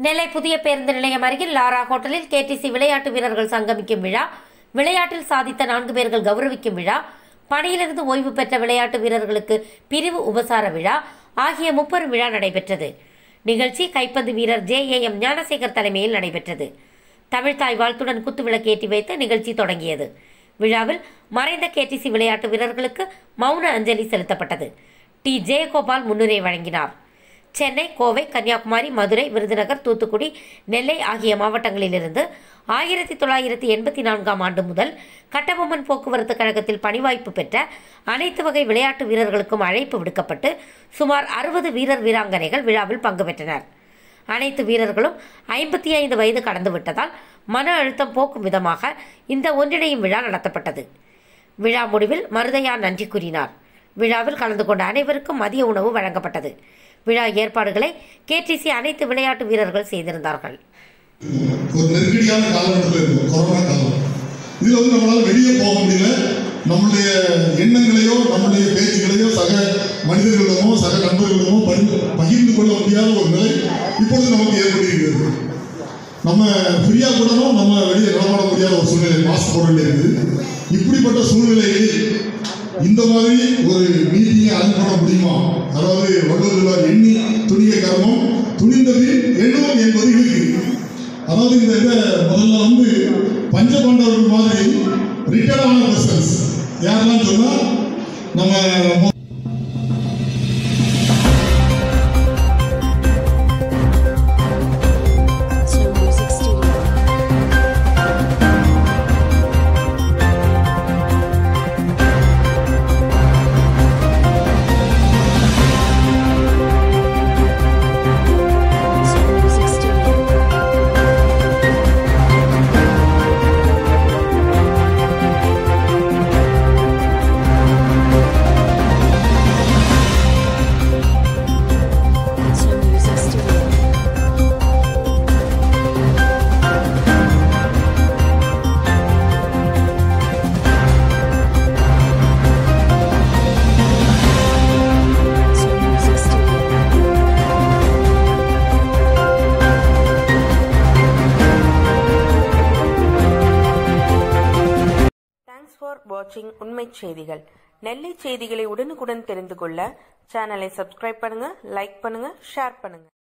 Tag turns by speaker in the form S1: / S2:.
S1: நெல்லை புதிய பேருந்து நிலையம் அருகில் லாரா ஹோட்டலில் கேடிசி விளையாட்டு வீரர்கள் சங்கமிக்கும் விழா விளையாட்டில் சாதித்த நான்கு பேர்கள் கௌரவிக்கும் விழா பணியிலிருந்து ஓய்வு பெற்ற விளையாட்டு வீரர்களுக்கு பிரிவு உபசார விழா ஆகிய முப்பெரும் விழா நடைபெற்றது நிகழ்ச்சி கைப்பந்து வீரர் ஜே ஏ எம் ஞானசேகர் தலைமையில் நடைபெற்றது தமிழ்தாய் வாழ்த்துடன் குத்துவிளக்கு ஏற்றி வைத்து நிகழ்ச்சி தொடங்கியது விழாவில் மறைந்த கேடிசி விளையாட்டு வீரர்களுக்கு மௌன அஞ்சலி செலுத்தப்பட்டது டி ஜெயகோபால் முன்னுரை வழங்கினார் சென்னை கோவை கன்னியாகுமரி மதுரை விருதுநகர் தூத்துக்குடி நெல்லை ஆகிய மாவட்டங்களிலிருந்து ஆயிரத்தி தொள்ளாயிரத்தி எண்பத்தி நான்காம் ஆண்டு முதல் கட்டபொம்மன் போக்குவரத்து கழகத்தில் பணிவாய்ப்பு பெற்ற அனைத்து வகை விளையாட்டு வீரர்களுக்கும் அழைப்பு விடுக்கப்பட்டு சுமார் அறுபது வீரர் வீராங்கனைகள் விழாவில் பங்கு பெற்றனர் அனைத்து வீரர்களும் ஐம்பத்தி ஐந்து வயது கடந்து விட்டதால் மன அழுத்தம் போக்கும் விதமாக இந்த ஒன்றிணையும் விழா நடத்தப்பட்டது விழா முடிவில் மருதையா நன்றி கூறினார் விழாவில் கலந்து கொண்ட அனைவருக்கும் மதிய உணவு வழங்கப்பட்டது விழா ஏற்பாடுகளை கேடிசி அனைத்து விளையாட்டு வீரர்கள் செய்திருந்தார்கள்
S2: ஒரு நெருக்கடியான காலகட்டத்தில் இருக்கும் கொரோனா காலம் இதில் வந்து நம்மளால் வெளியே போக முடியல நம்முடைய எண்ணங்களையோ நம்முடைய பேச்சுகளையோ சக மனிதர்களிடமோ சக நண்பர்களிடமோ பகிர்ந்து பகிர்ந்து கொள்ள முடியாத ஒரு நிலை இப்பொழுது நமக்கு ஏற்பட்டிருக்கிறது நம்ம ஃப்ரீயாக கூடணும் நம்ம வெளியே நடமாட முடியாத ஒரு சூழ்நிலை மாஸ்க் போட வேண்டியிருக்குது இப்படிப்பட்ட சூழ்நிலையில் இந்த மாதிரி ஒரு மீட்டிங்கை அரேஞ்ச் பண்ண முடியுமா அதாவது வள்ளுவர் எண்ணி துணிய கர்மம் துணிந்தபின் எண்ணுவோம் என்பது இருக்கு அதாவது இந்த இதை முதல்ல வந்து பஞ்சபாண்டவர்கள் மாதிரி ரிட்டையர்டான பர்சன்ஸ் யாரெல்லாம் சொன்னா நம்ம
S3: Snow Music Studio. Snow Music Studio. Snow Music Studio. Snow Music Studio.
S4: Thanks for வாட்சிங் உண்மைச் செய்திகள் நெல்லை செய்திகளை உடனுக்குடன் தெரிந்து கொள்ள சேனலை சப்ஸ்கிரைப் பண்ணுங்க லைக் பண்ணுங்க ஷேர் பண்ணுங்க